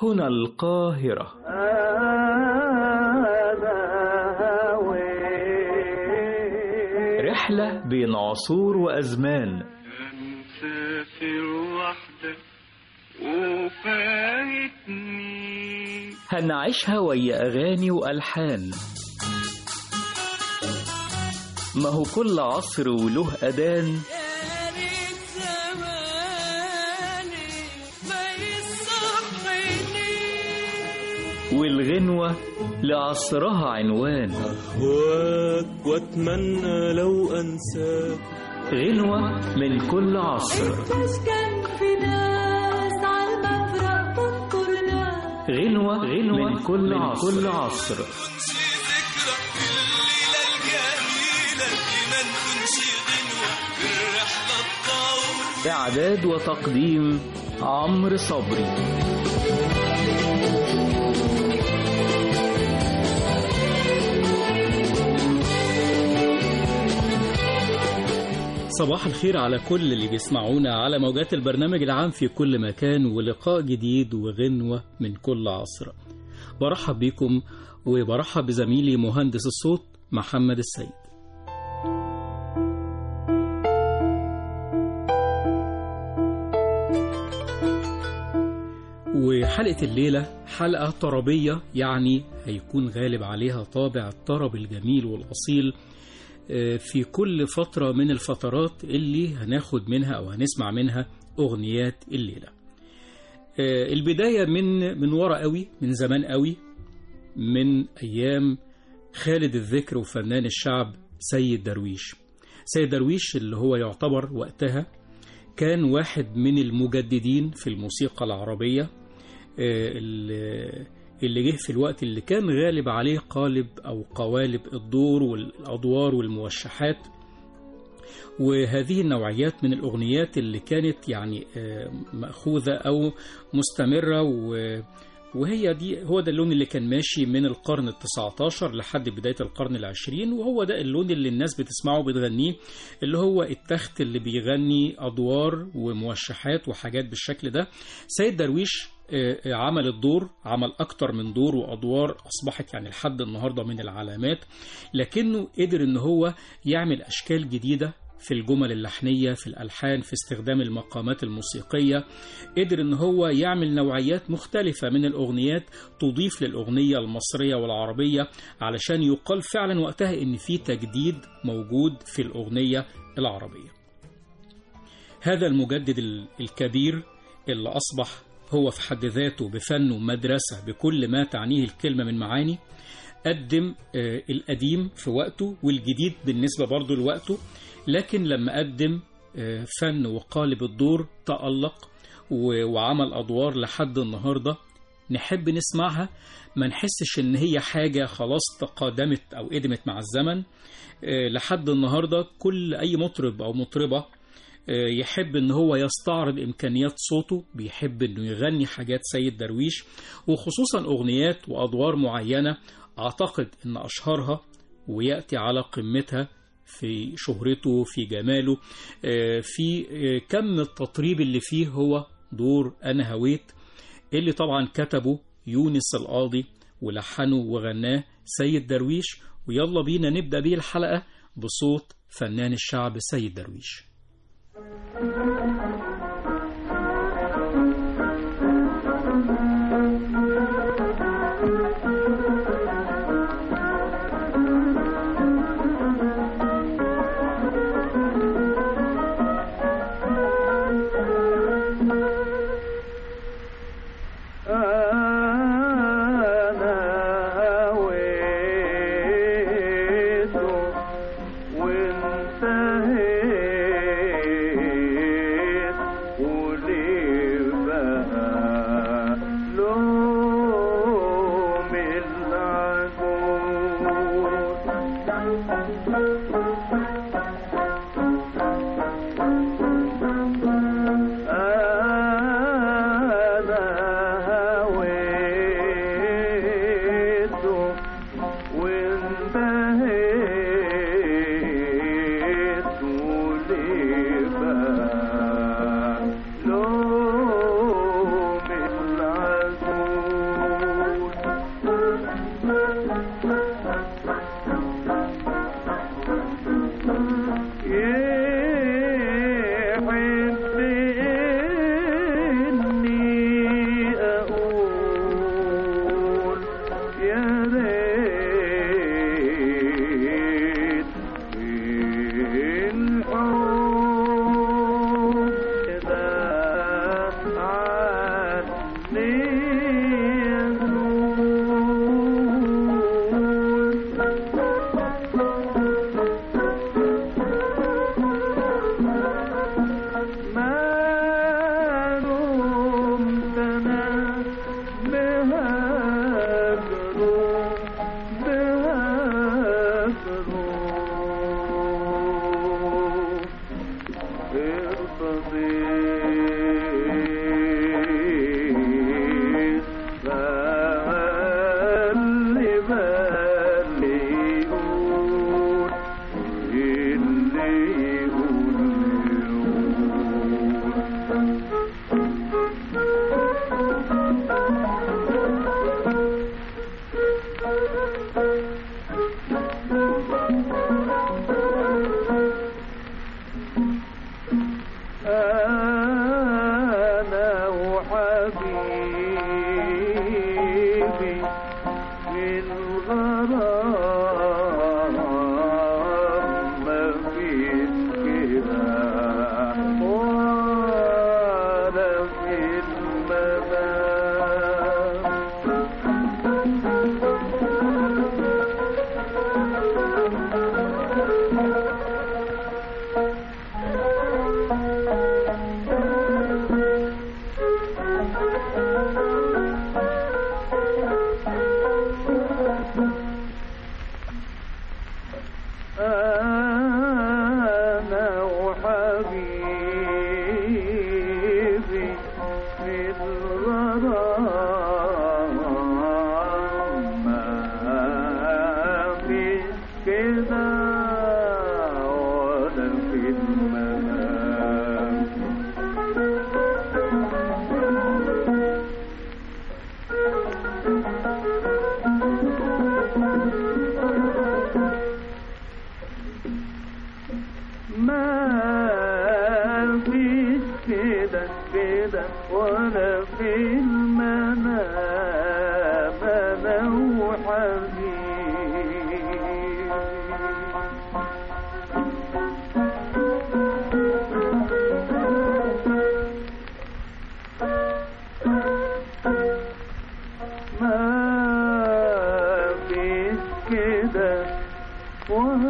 هنا القاهرة رحلة بين عصور وأزمان مسافر وحدك وفايتني هنعيشها ويا أغاني وألحان ما هو كل عصر وله أذان يا ريت زماني ما يصحيني والغنوة لعصرها عنوان أهواك وأتمنى لو أنساك غنوة من كل عصر مش كان في ناس على المفرق تنطر ناس غنوة غنوة من كل عصر, كل عصر. إعداد وتقديم عمرو صبري صباح الخير على كل اللي بيسمعونا على موجات البرنامج العام في كل مكان ولقاء جديد وغنوة من كل عصر برحب بكم وبرحب بزميلي مهندس الصوت محمد السيد وحلقة الليلة حلقة طربية يعني هيكون غالب عليها طابع الطرب الجميل والأصيل في كل فترة من الفترات اللي هناخد منها أو هنسمع منها أغنيات الليلة البداية من من ورا قوي من زمان قوي من أيام خالد الذكر وفنان الشعب سيد درويش سيد درويش اللي هو يعتبر وقتها كان واحد من المجددين في الموسيقى العربية اللي جه في الوقت اللي كان غالب عليه قالب أو قوالب الدور والأدوار والموشحات وهذه النوعيات من الأغنيات اللي كانت يعني مأخوذة أو مستمرة وهي دي هو ده اللون اللي كان ماشي من القرن التسعة عشر لحد بداية القرن العشرين وهو ده اللون اللي الناس بتسمعه بتغنيه اللي هو التخت اللي بيغني أدوار وموشحات وحاجات بالشكل ده سيد درويش عمل الدور عمل أكتر من دور وأدوار أصبحت يعني لحد النهاردة من العلامات لكنه قدر إن هو يعمل أشكال جديدة في الجمل اللحنية في الألحان في استخدام المقامات الموسيقية قدر إن هو يعمل نوعيات مختلفة من الأغنيات تضيف للأغنية المصرية والعربية علشان يقال فعلا وقتها إن في تجديد موجود في الأغنية العربية هذا المجدد الكبير اللي أصبح هو في حد ذاته بفنه مدرسة بكل ما تعنيه الكلمة من معاني قدم القديم في وقته والجديد بالنسبة برضه لوقته لكن لما قدم فن وقالب الدور تألق وعمل أدوار لحد النهاردة نحب نسمعها ما نحسش إن هي حاجة خلاص تقادمت أو قدمت مع الزمن لحد النهاردة كل أي مطرب أو مطربة يحب ان هو يستعرض امكانيات صوته بيحب انه يغني حاجات سيد درويش وخصوصا اغنيات وادوار معينه اعتقد ان اشهرها وياتي على قمتها في شهرته في جماله في كم التطريب اللي فيه هو دور انا هويت اللي طبعا كتبه يونس القاضي ولحنه وغناه سيد درويش ويلا بينا نبدا بيه الحلقه بصوت فنان الشعب سيد درويش أنا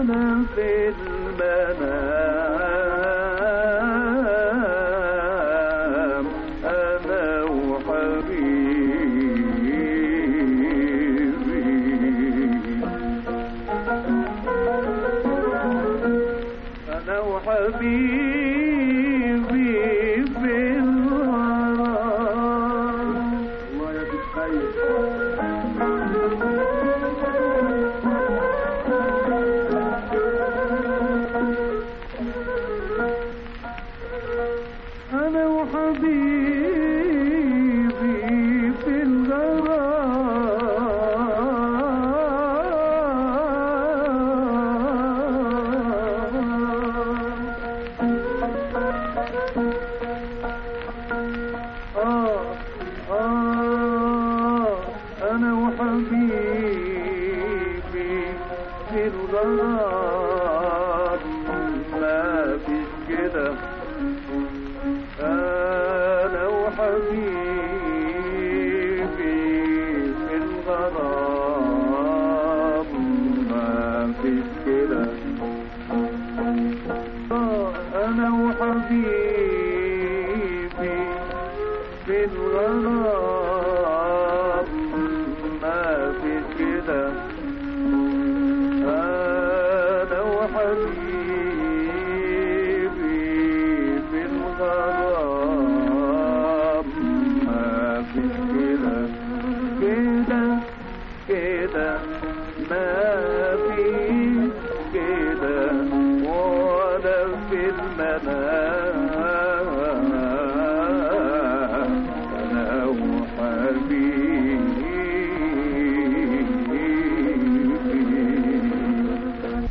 ولا في المنام أنا وحبيبي أنا وحبيبي في الغرام الله يا بخير أنا وحبيبي في الغرام آه آه أنا وحبيبي في الغرام ما فيش كده أنا وحبيبي في الغرام ما فيش كده آه أنا وحبيبي في الغرام ما فيش كده أنا وحبيبي في الغرام ما فيش كده كده كده ما فيش كده ولا في المنام أنا وحبيبي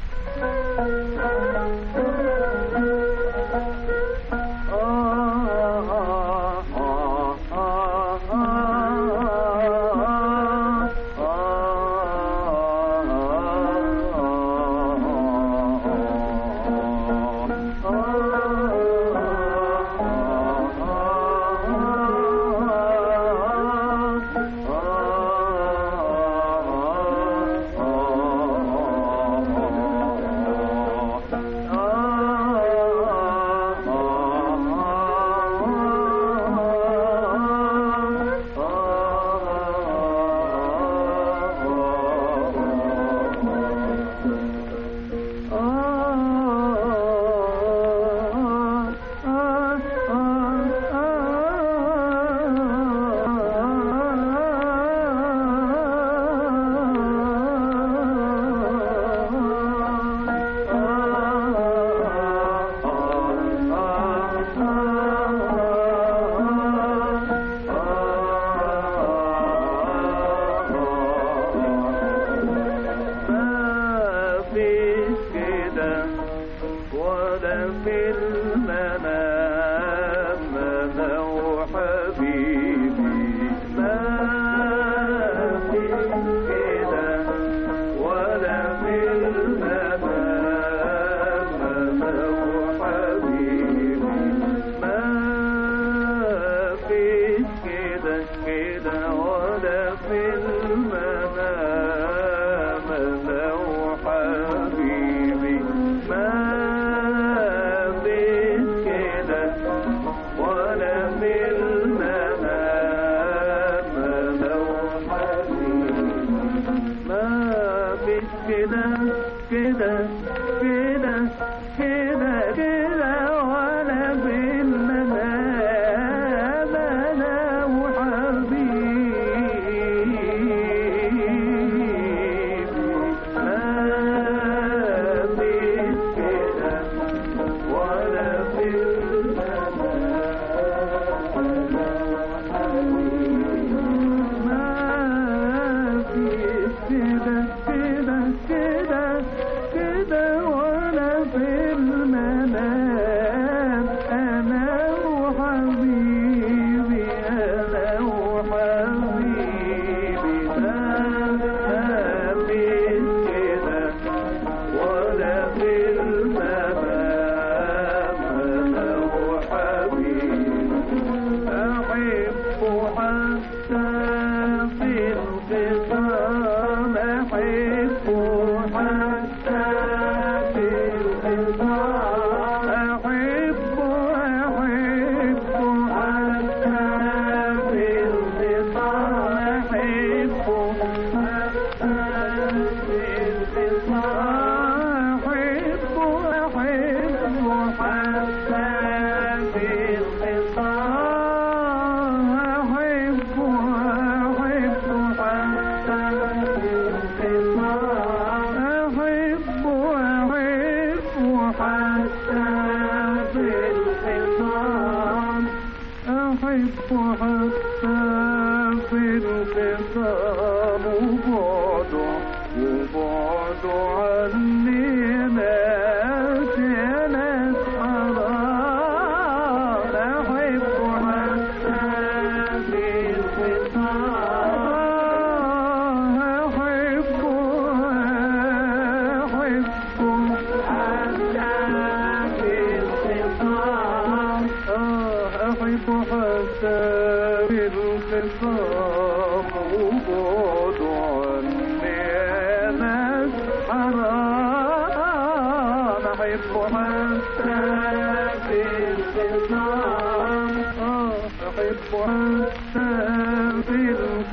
ما فيش كده ولا في المنام انا وحبيبي ما فيش كده ولا في المنام انا وحبيبي ما فيش كده كده ولا في المنام انا وحبيبي ما فيش كده ولا في المنام انا وحبيبي ما فيش كده كده كده كده كده ولا بالمنام انا وحبيبي ما فيش كده ولا بالمنام ما فيش كده كده كده كده ولا في الخصام وبعده وبعده عني ناس يا ناس حرام أحب حتى في الخصام أحب أحب حتى في الخصام أحب حتى في الخصام وبعد عني يا ناس حرام أحب حتى في الخصام أحب حتى في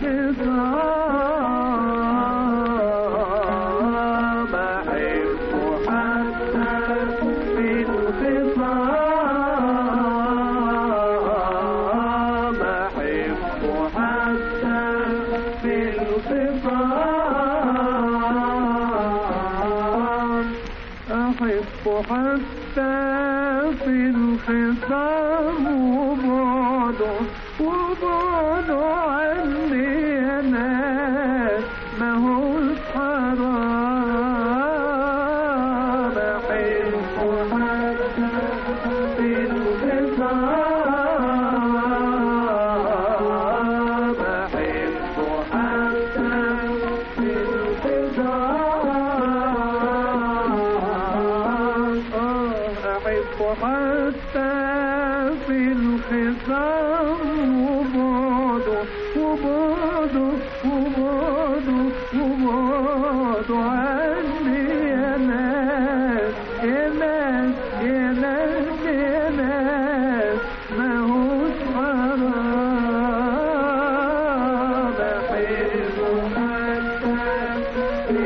الخصام أحب حتى في الخصام أحب حتى في الخصام أحب حتى في الخصام وبعده وبعده عني يا ناس ما هوش حرام أحب حتى في الخصام أحب حتى في الخصام أحب حتى في الخصام وبعده وبعده وبعده وبعده عني يا ناس يا ناس يا ناس يا ناس ما هوش حرام أحب حتى في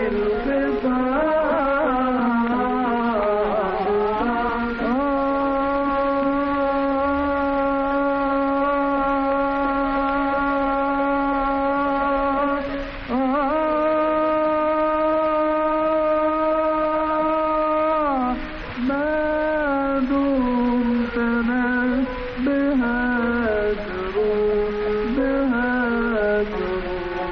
الخصام ما دمت أنا بهاجر بهاجر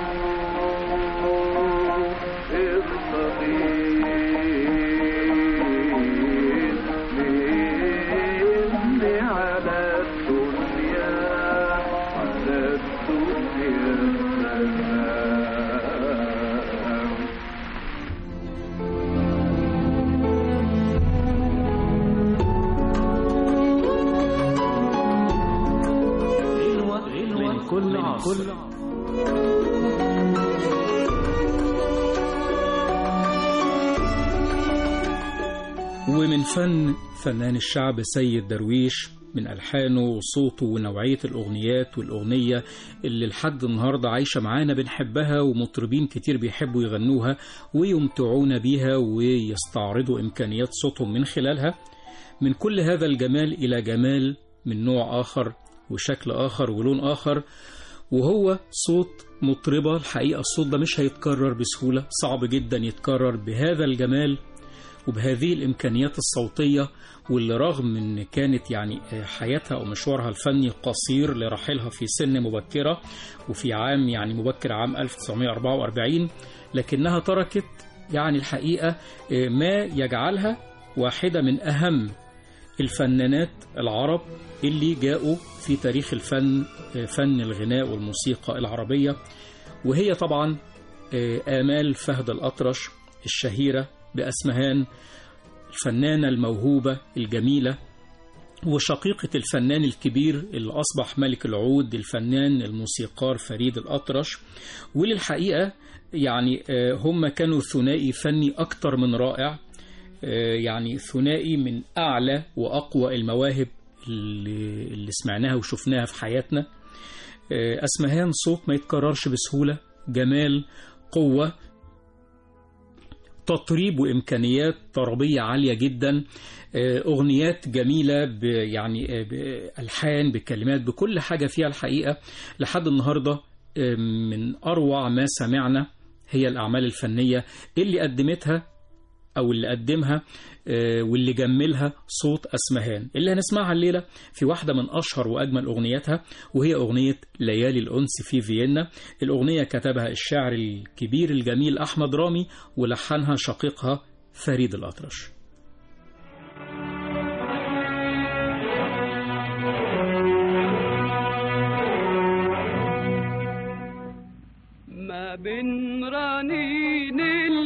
اخطبين على الدنيا على الدنيا سلام من كل عصر ومن فن فنان الشعب سيد درويش من ألحانه وصوته ونوعية الأغنيات والأغنية اللي لحد النهاردة عايشة معانا بنحبها ومطربين كتير بيحبوا يغنوها ويمتعونا بيها ويستعرضوا إمكانيات صوتهم من خلالها من كل هذا الجمال إلى جمال من نوع آخر وشكل آخر ولون آخر وهو صوت مطربة الحقيقة الصوت ده مش هيتكرر بسهولة صعب جدا يتكرر بهذا الجمال وبهذه الإمكانيات الصوتية واللي رغم إن كانت يعني حياتها أو مشوارها الفني قصير لرحلها في سن مبكرة وفي عام يعني مبكر عام 1944 لكنها تركت يعني الحقيقة ما يجعلها واحدة من أهم الفنانات العرب اللي جاءوا في تاريخ الفن فن الغناء والموسيقى العربية وهي طبعا آمال فهد الأطرش الشهيرة بأسمهان الفنانة الموهوبة الجميلة وشقيقة الفنان الكبير اللي أصبح ملك العود الفنان الموسيقار فريد الأطرش وللحقيقة يعني هم كانوا ثنائي فني أكتر من رائع يعني ثنائي من أعلى وأقوى المواهب اللي, اللي سمعناها وشفناها في حياتنا أسمهان صوت ما يتكررش بسهولة جمال قوة تطريب وإمكانيات طربية عالية جدا أغنيات جميلة ب يعني بألحان بكلمات بكل حاجة فيها الحقيقة لحد النهاردة من أروع ما سمعنا هي الأعمال الفنية اللي قدمتها أو اللي قدمها آه، واللي جملها صوت أسمهان اللي هنسمعها الليلة في واحدة من أشهر وأجمل أغنياتها وهي أغنية ليالي الأنس في فيينا الأغنية كتبها الشاعر الكبير الجميل أحمد رامي ولحنها شقيقها فريد الأطرش ما بين رنين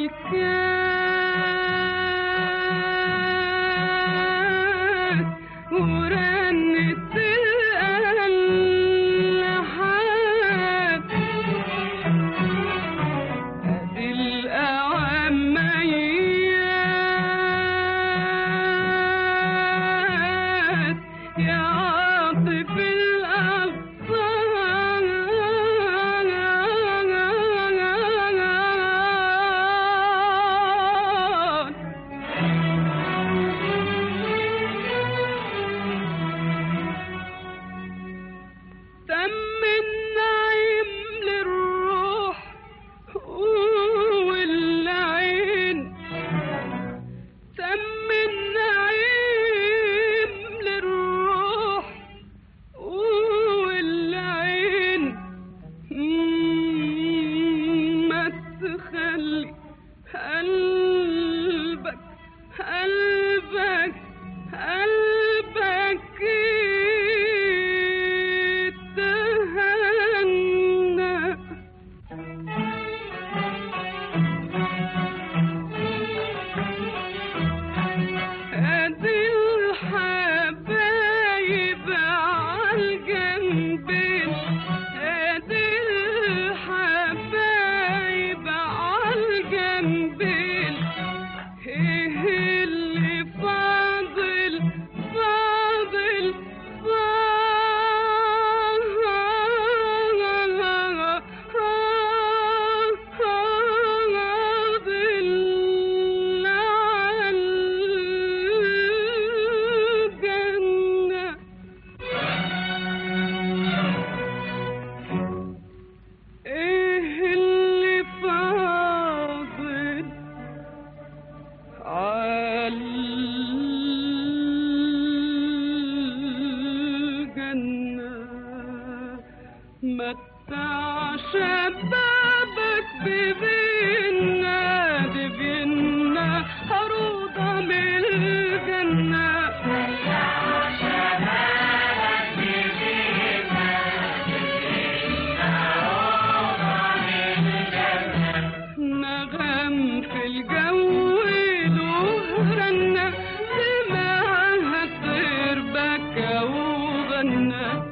الكاس ورنة الألحان أدي الأعوام ميات يا عاطف الأغصان تم النعيم للروح والعين تم النعيم للروح والعين مم، ما تخلي قلبك قلبك قلبك يتهنى ادي الحبايب عالجنبين ادي الحبايب عالجنبين ايه اللي فاضل فاضل فاضل على الجنة ايه اللي فاضل عالجنة متع شبابك ببينا ببينا روضة من الجنة نغم في الجو له رنة سمعها الطير بكى وغنى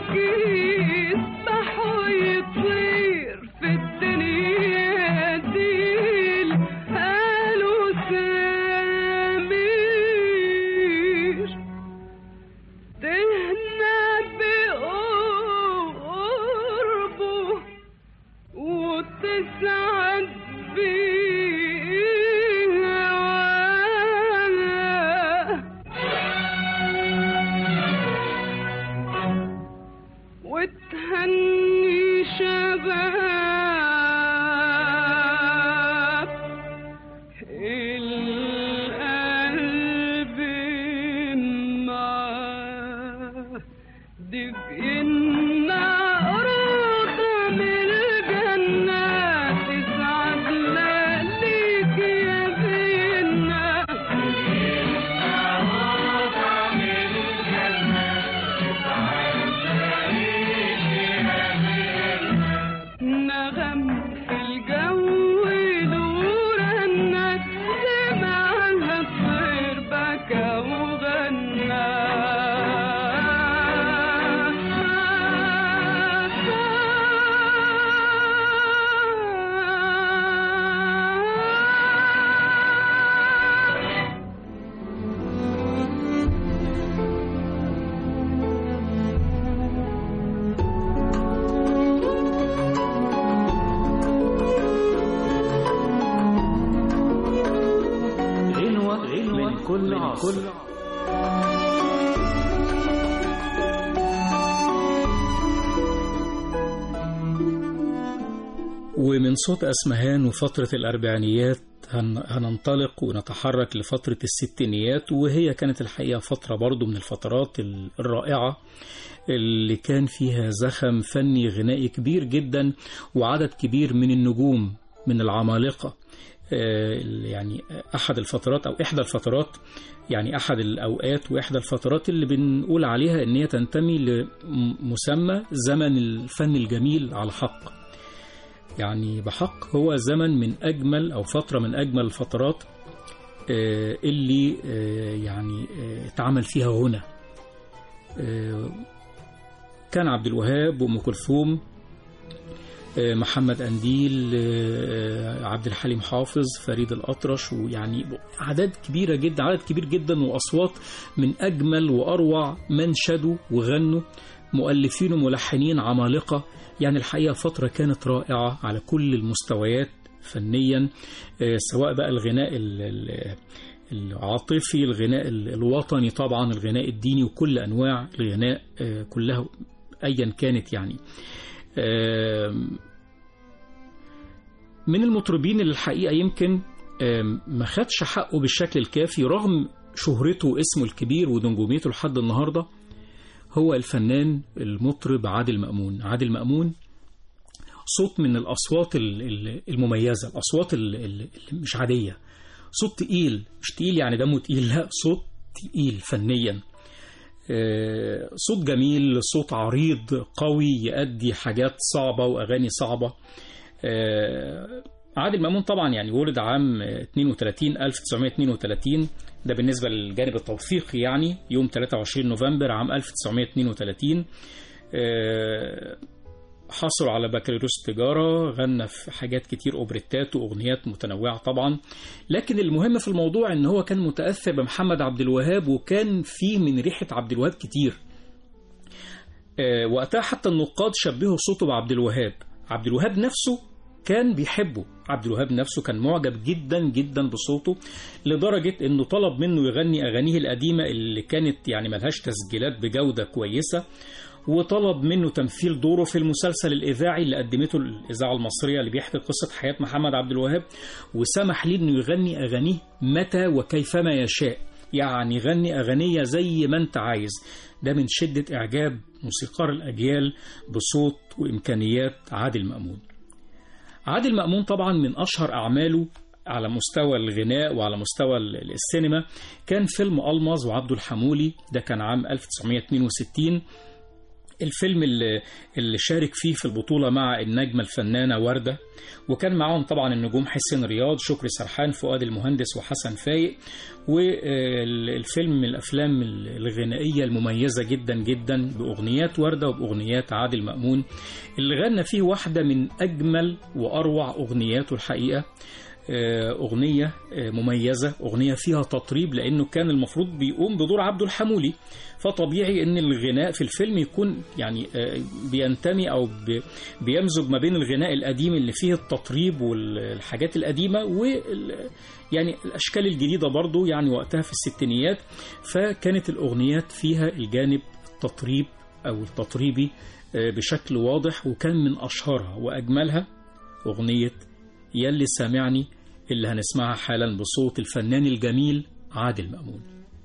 ليك يسبح ويطير في الدنيا دي قالوا سمير تهنى بقربه وتسعد بهواه وتهني شباب القلب معاه دي بإنا أرضى من الجنة تسعد ليك يا بينا نغم في الجو نورنا سمعها الطير بكى وغنى غنوة, غنوة من كل عصر ومن صوت أسمهان وفترة الأربعينيات هن- هننطلق ونتحرك لفترة الستينيات وهي كانت الحقيقة فترة برضو من الفترات ال- الرائعة اللي كان فيها زخم فني غنائي كبير جدا وعدد كبير من النجوم من العمالقة آه، يعني أحد الفترات أو إحدى الفترات يعني أحد الأوقات وإحدى الفترات اللي بنقول عليها إن هي تنتمي لمسمى زمن الفن الجميل على حق يعني بحق هو زمن من أجمل أو فترة من أجمل الفترات آه، اللي آه، يعني آه، اتعمل فيها هنا آه، كان عبد الوهاب وأم كلثوم آه، محمد أنديل آه، عبد الحليم حافظ فريد الأطرش ويعني أعداد كبيرة جدا عدد كبير جدا وأصوات من أجمل وأروع من شدوا وغنوا مؤلفين وملحنين عمالقة يعني الحقيقة فترة كانت رائعة على كل المستويات فنيا آه، سواء بقى الغناء ال- ال- العاطفي الغناء ال- الوطني طبعا الغناء الديني وكل أنواع الغناء آه، كلها أيا كانت يعني آم، من المطربين اللي الحقيقة يمكن آم، ما خدش حقه بالشكل الكافي رغم شهرته واسمه الكبير ونجوميته لحد النهاردة هو الفنان المطرب عادل مأمون عادل مأمون صوت من الأصوات ال- ال- المميزة الأصوات ال- ال- اللي مش عادية صوت تقيل مش تقيل يعني دمه تقيل لا صوت تقيل فنيا آه، صوت جميل صوت عريض قوي يأدي حاجات صعبة وأغاني صعبة آه، عادل مأمون طبعا يعني ولد عام 32 1932 ده بالنسبة للجانب التوثيقي يعني يوم 23 نوفمبر عام 1932 آه، حصل على بكالوريوس تجارة غنى في حاجات كتير أوبريتات وأغنيات متنوعة طبعا لكن المهم في الموضوع إن هو كان متأثر بمحمد عبد الوهاب وكان فيه من ريحة عبد الوهاب كتير آه، وقتها حتى النقاد شبهوا صوته بعبد الوهاب عبد الوهاب نفسه كان بيحبه عبد الوهاب نفسه كان معجب جدا جدا بصوته لدرجة انه طلب منه يغني اغانيه القديمة اللي كانت يعني ملهاش تسجيلات بجودة كويسة وطلب منه تمثيل دوره في المسلسل الإذاعي اللي قدمته الإذاعة المصرية اللي بيحكي قصة حياة محمد عبد الوهاب وسمح ليه إنه يغني أغانيه متى وكيفما يشاء يعني غني أغنية زي ما أنت عايز ده من شدة إعجاب موسيقار الأجيال بصوت وإمكانيات عادل مأمون عادل مأمون طبعا من أشهر أعماله على مستوى الغناء وعلى مستوى ال- السينما كان فيلم ألمظ وعبد الحمولي ده كان عام 1962 الفيلم اللي, اللي شارك فيه في البطولة مع النجمة الفنانة وردة وكان معاهم طبعا النجوم حسين رياض شكري سرحان فؤاد المهندس وحسن فايق والفيلم من الأفلام الغنائية المميزة جدا جدا بأغنيات وردة وبأغنيات عادل مأمون اللي غنى فيه واحدة من أجمل وأروع أغنياته الحقيقة أغنية مميزة أغنية فيها تطريب لأنه كان المفروض بيقوم بدور عبده الحمولي فطبيعي أن الغناء في الفيلم يكون يعني بينتمي أو بيمزج ما بين الغناء القديم اللي فيه التطريب والحاجات القديمة وال يعني الأشكال الجديدة برضو يعني وقتها في الستينيات فكانت الأغنيات فيها الجانب التطريب أو التطريبي بشكل واضح وكان من أشهرها وأجملها أغنية يلي سامعني اللي هنسمعها حالا بصوت الفنان الجميل عادل مأمون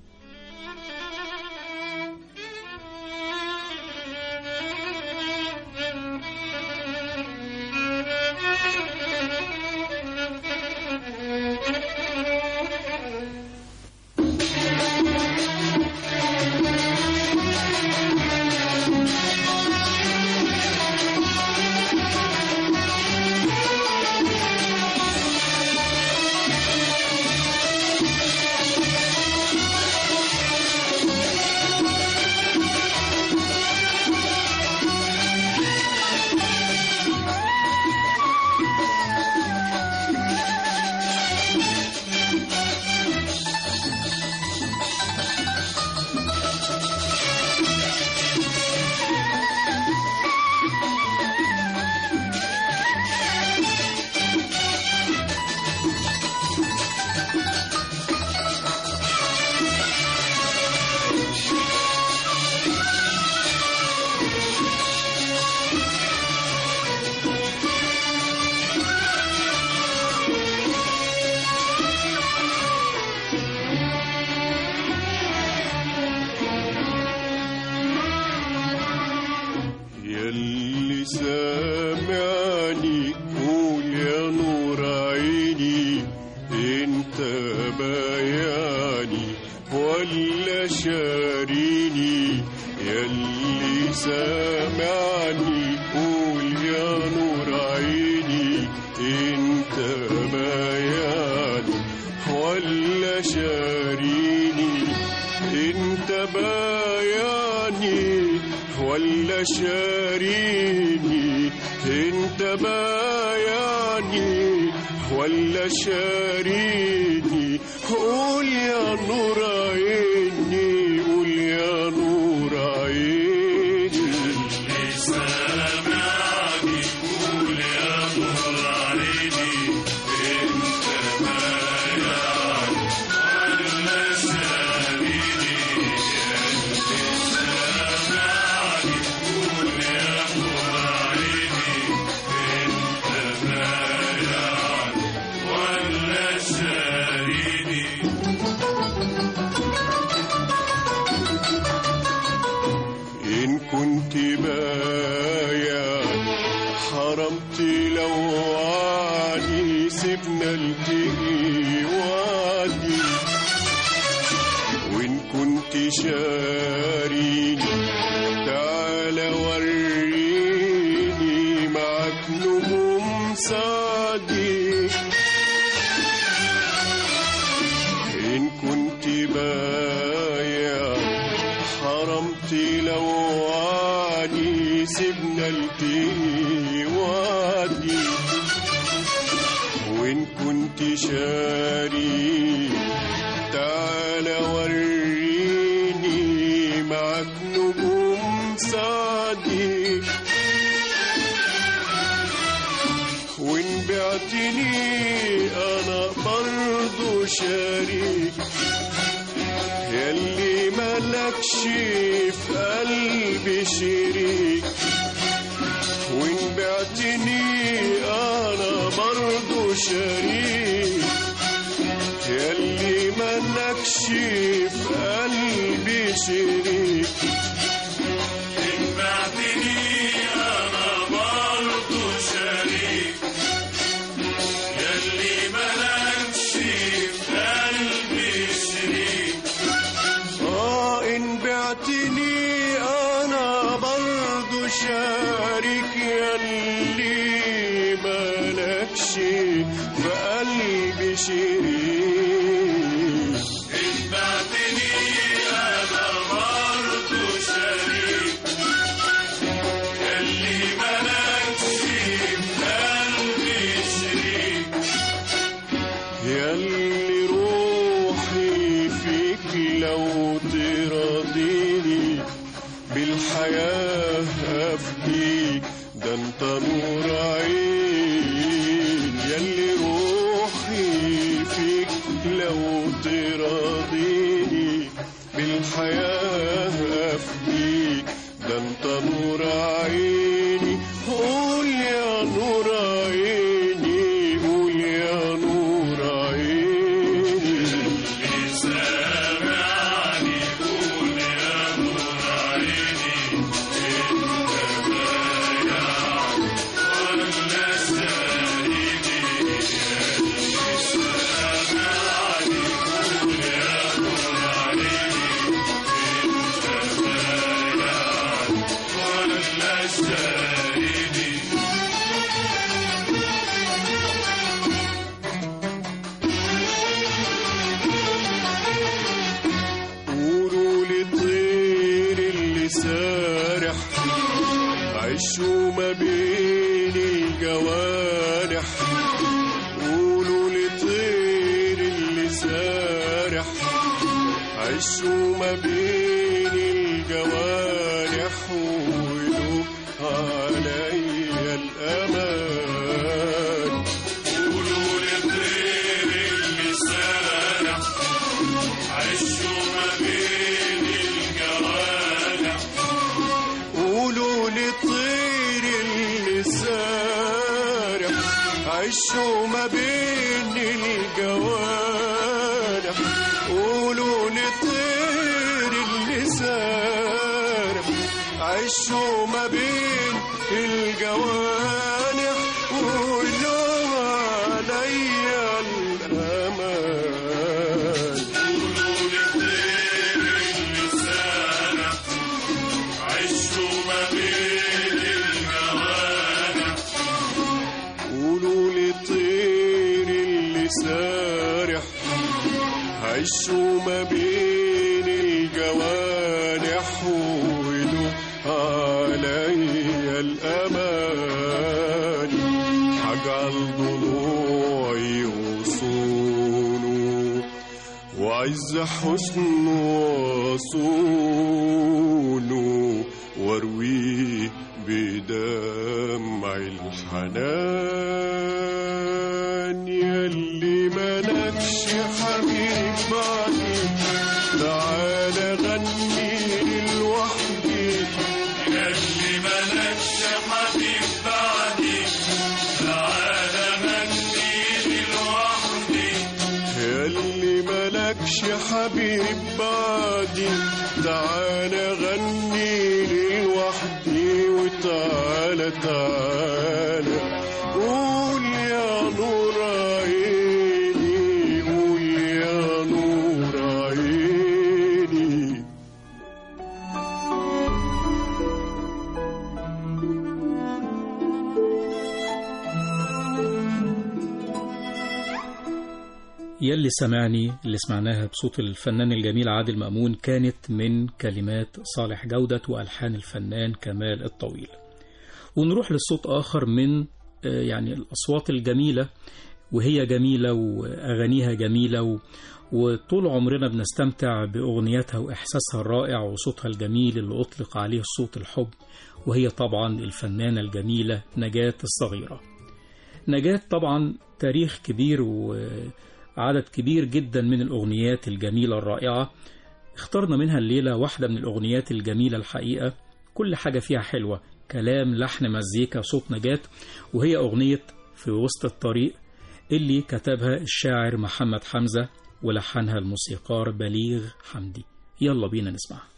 يلي سامعني قول يا نور عيني انت بياني ولا شاريني يلي سامعني قول يا نور عيني انت بياني ولا شاريني انت بياني ولا شاريني انت بياني ولا شاريني قول يا نور عيني قول يا نور عيني سامعني قول يا نور عيني انت بياني ولا شاريني إن كنت بايع حرمت لو وعدي سيبنا التقي وعدي وإن كنت شاريني تعال وريني معك نجوم سعدي إن كنت بايع حرمت لو وعدي سيبنا التقي وعدي وإن كنت شاري تعال وريني معك نجوم سعدي وإن بعتني أنا برضو شريك يلي ملكش في قلبي شريك وإن بعتني أنا برضو شريك يلي ملكش في قلبي شريك إن بعتني أنا برضو شريك يلي ملكش في قلبي شريك اه ان بعتني انا برضو شريك يلي مالكش في قلبي شريك اتبعتني انا برضه شريك اللي مالكش في قلبي شريك يلي روحي فيك لو تراضيني بالحياة أفديك ده انت نور عين يلي روحي فيك لو تراضيني بالحياة أفديك ده انت نور عيني قول يا نور عيني قول يا نور عيني سامعني قول يا نور عيني انت بايع ولا سايدي سامعني قول يا نور عيني انت بايع ولا سايدي قولوا للطير اللي سارح عشوا ما بين الجوارح قولوا للطير اللي سارح عشوا ما بين الجوارح وقولوا عليا الأمان قولوا للطير اللي سارح عشوا ما بين الجوانح قولوا للطير اللي سارح عشوا ما بين الجوانح قولوا للطير اللي سارح عشوا ما بين الجوانح قولوا عليا الأمان قولوا للطير اللي سارح عشوا ما بين الجوانح قولوا للطير اللي سارح عشوا ما بين الجوانح وقولوا عليا الأمان هجعل ضلوعي وصونه وعز حسن وصونه وارويه بدمع الحنان يلي ملكش حبيب بعدي تعال غني لوحدي يلي ملكش حبيب بعدي تعالى غني لوحدي يلي ملكش حبيب بعدي تعالى غني لي لوحدي وتعالى تعالى قول يا نور عيني قول يا نور عيني يلي سمعني اللي سمعناها بصوت الفنان الجميل عادل مأمون كانت من كلمات صالح جودة وألحان الفنان كمال الطويل ونروح للصوت آخر من آه، يعني الأصوات الجميلة وهي جميلة وأغانيها جميلة و... وطول عمرنا بنستمتع بأغنياتها وإحساسها الرائع وصوتها الجميل اللي أطلق عليه صوت الحب وهي طبعا الفنانة الجميلة نجاة الصغيرة نجاة طبعا تاريخ كبير وعدد كبير جدا من الأغنيات الجميلة الرائعة اخترنا منها الليلة واحدة من الأغنيات الجميلة الحقيقة كل حاجة فيها حلوة كلام لحن مزيكا صوت نجاة وهي أغنية في وسط الطريق اللي كتبها الشاعر محمد حمزة ولحنها الموسيقار بليغ حمدي يلا بينا نسمعها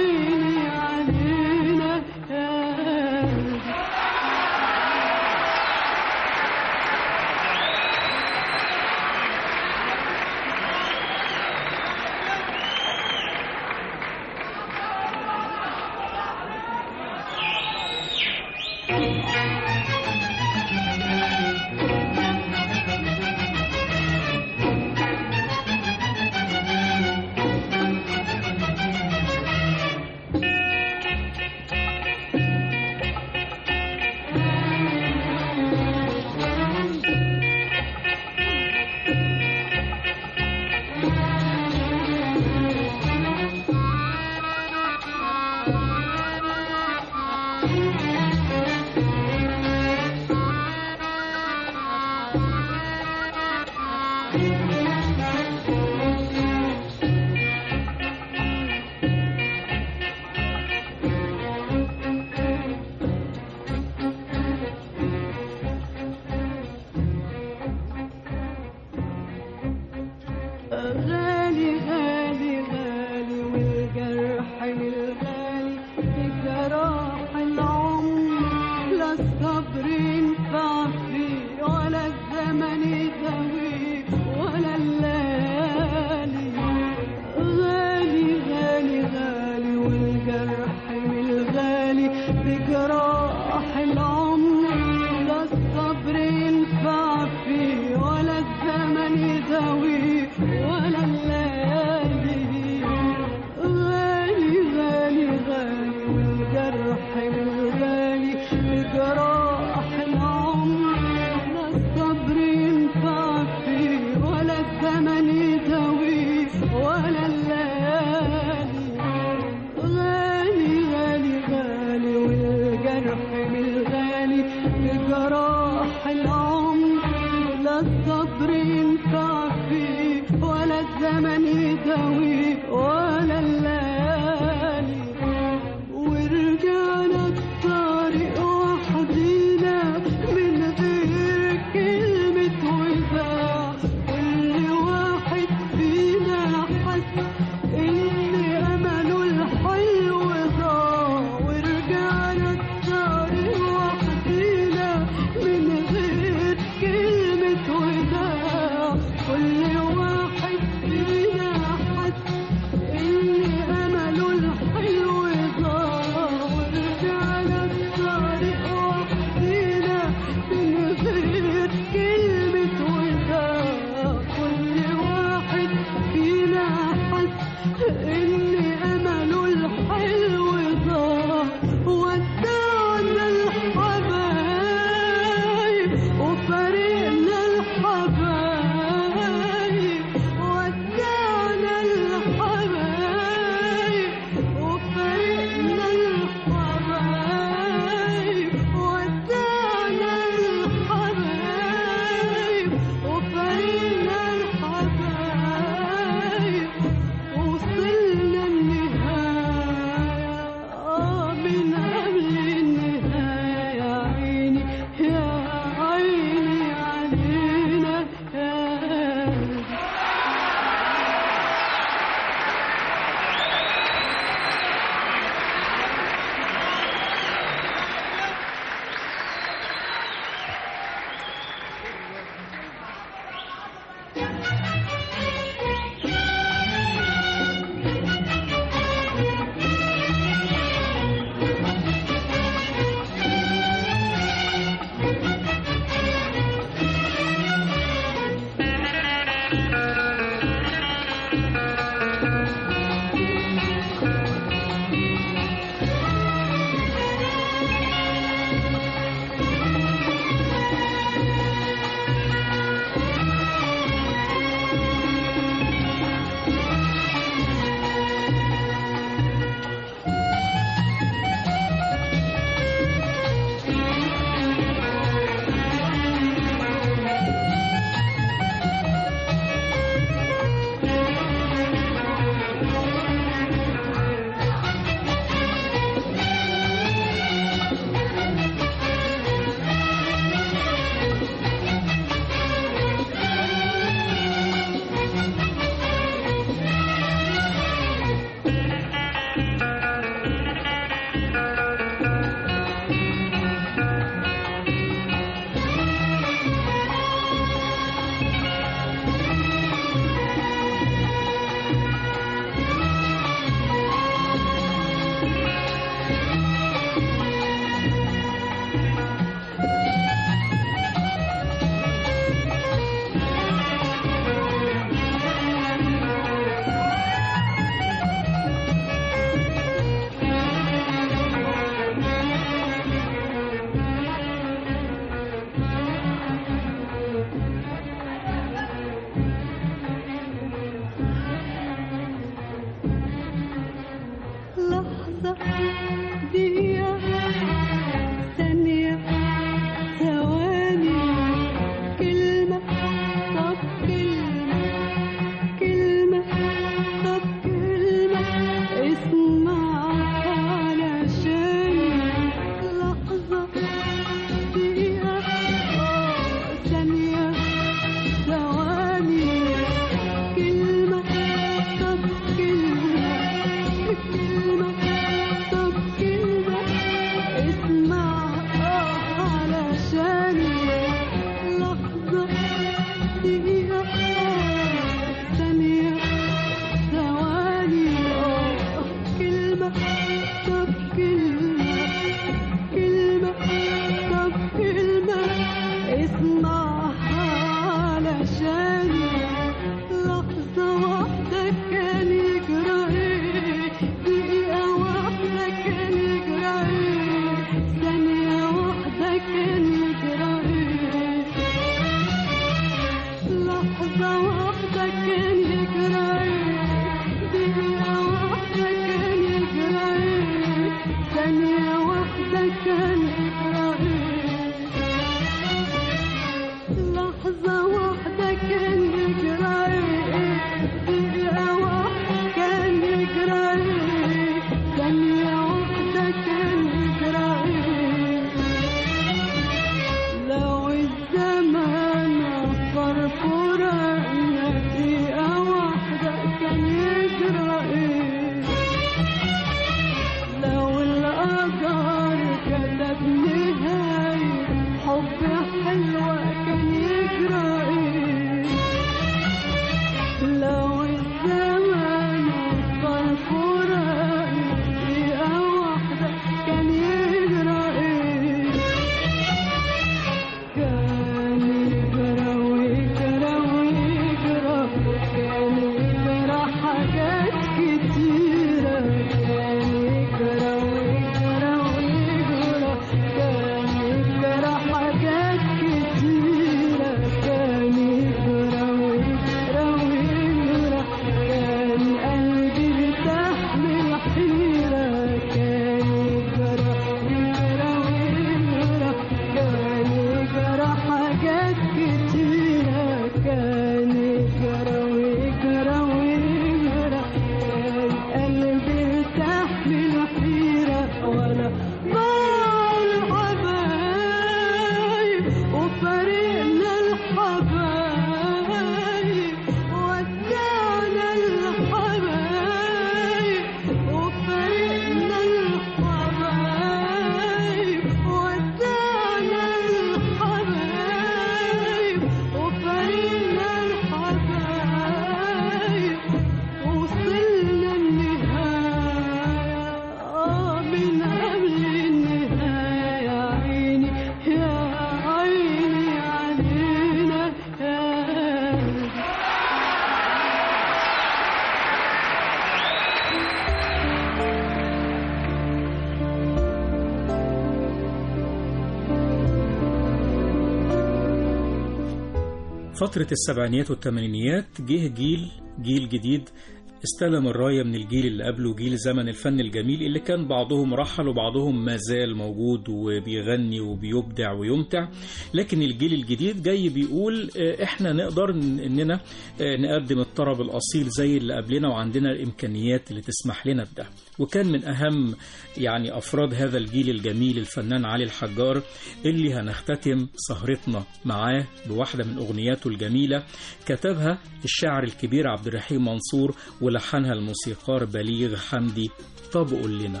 فترة السبعينيات والثمانينيات جه جيل جيل جديد استلم الراية من الجيل اللي قبله جيل زمن الفن الجميل اللي كان بعضهم رحل وبعضهم ما زال موجود وبيغني وبيبدع ويمتع لكن الجيل الجديد جاي بيقول آه، احنا نقدر ن- اننا آه، نقدم الطرب الاصيل زي اللي قبلنا وعندنا الامكانيات اللي تسمح لنا بده وكان من اهم يعني افراد هذا الجيل الجميل الفنان علي الحجار اللي هنختتم سهرتنا معاه بواحده من اغنياته الجميله كتبها الشاعر الكبير عبد الرحيم منصور ولحنها الموسيقار بليغ حمدي طب قول لنا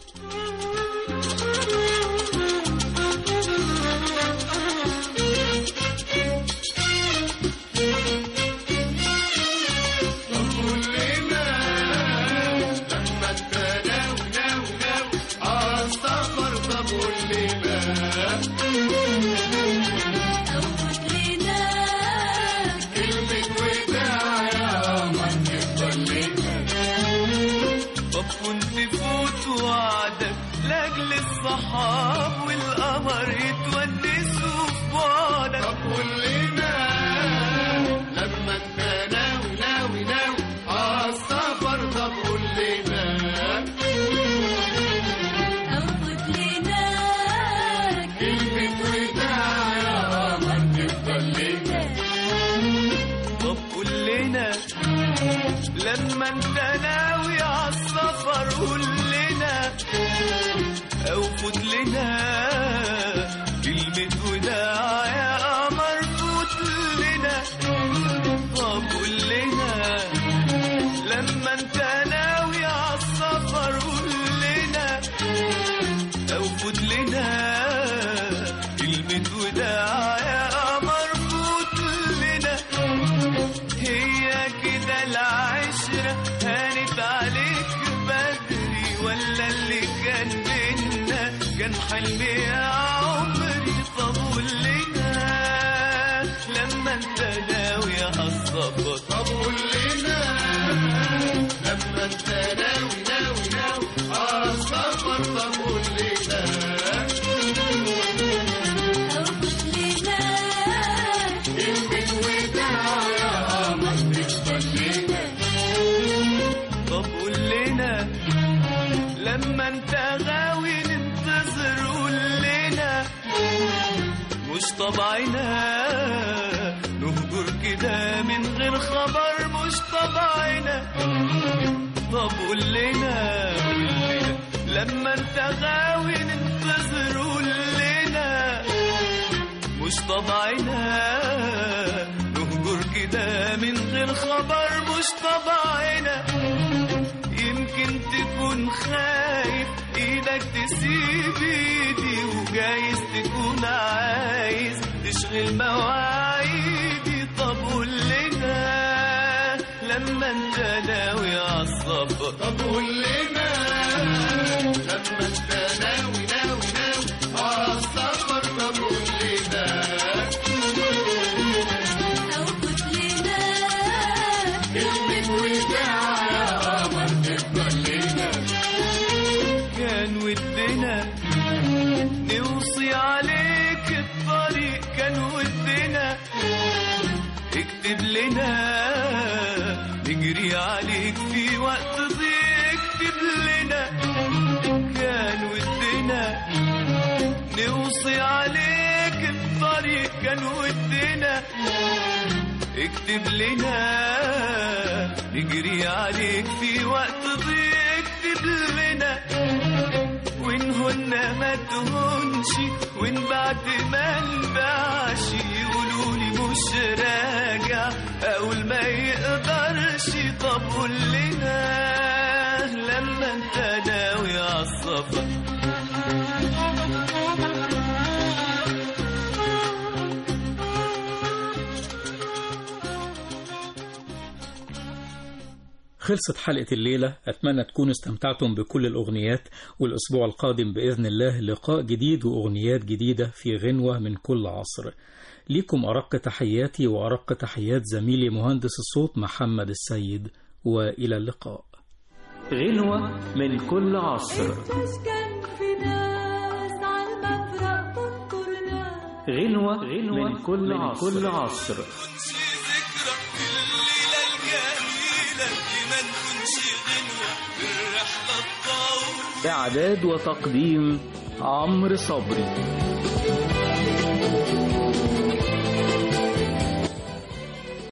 أوت لنا طب كنت فوت وعدك لاجل الصحاب والقمر يتونسوا في بعدك طب كلنا لما انت ناوي ناوي ناوي عالسفر طب كلنا أوت لنا كلمة وداع يا قمر تفضل لنا طب قول لنا لما انت ناوي عالسفر قول لنا او فوت لنا كلمة وداع يا قمر فوت لنا طب قول لنا لما انت ناوي عالسفر قول لنا او فوت لنا كلمة وداع يا قمر فوت لنا هي كده العشرة هانت عليك بدري ولا اللي كان بينا كان حلمي يا عمري طب قول لنا لما انت ناوي عالسفر طب قول لنا لما انت ناوي ناوي ناوي عالسفر طب قول لنا أوت لنا كلمة وداع يا قمر تفضل لنا طب قول لنا لما انت غاوي ننتظر قول لنا مش طبعنا نهجر كده من غير خبر مش طبعنا طب قول لنا قول لنا لما انت غاوي ننتظر قول لنا مش طبعنا نهجر كده من غير خبر مش طبعنا يمكن تكون خايف ايدك تسيب ايدي وجايز تكون عايز تشغل مواعيدي طب قول لنا لما انت ناوي عالسفر طب قول لنا لما انت ناوي ناوي ناوي عالسفر طب قول لنا أوت لنا كلمة وداع يا قمر تفضل لنا كان ودنا نوصي عليك الطريق كان ودنا اكتب لنا نجري عليك في وقت ضيق اكتب لنا كان ودنا نوصي عليك الطريق كان ودنا اكتب لنا نجري عليك في وقت ضيق اكتب لنا وإن هن ما تهونش وإن بعد ما نباعش يقولوا لي مش راجع أقول ما يقدرش طب قول لنا لما انت ناوي عالسفر خلصت حلقة الليلة أتمنى تكونوا استمتعتم بكل الأغنيات والأسبوع القادم بإذن الله لقاء جديد وأغنيات جديدة في غنوة من كل عصر ليكم أرق تحياتي وأرق تحيات زميلي مهندس الصوت محمد السيد وإلى اللقاء غنوة من كل عصر مش كان في ناس عالمفرق تنطر ناس غنوة, غنوة من كل من عصر, كل عصر. ذكرى الليلة الجميلة لما نكونش غنوة بالرحلة الطويلة إعداد وتقديم عمرو صبري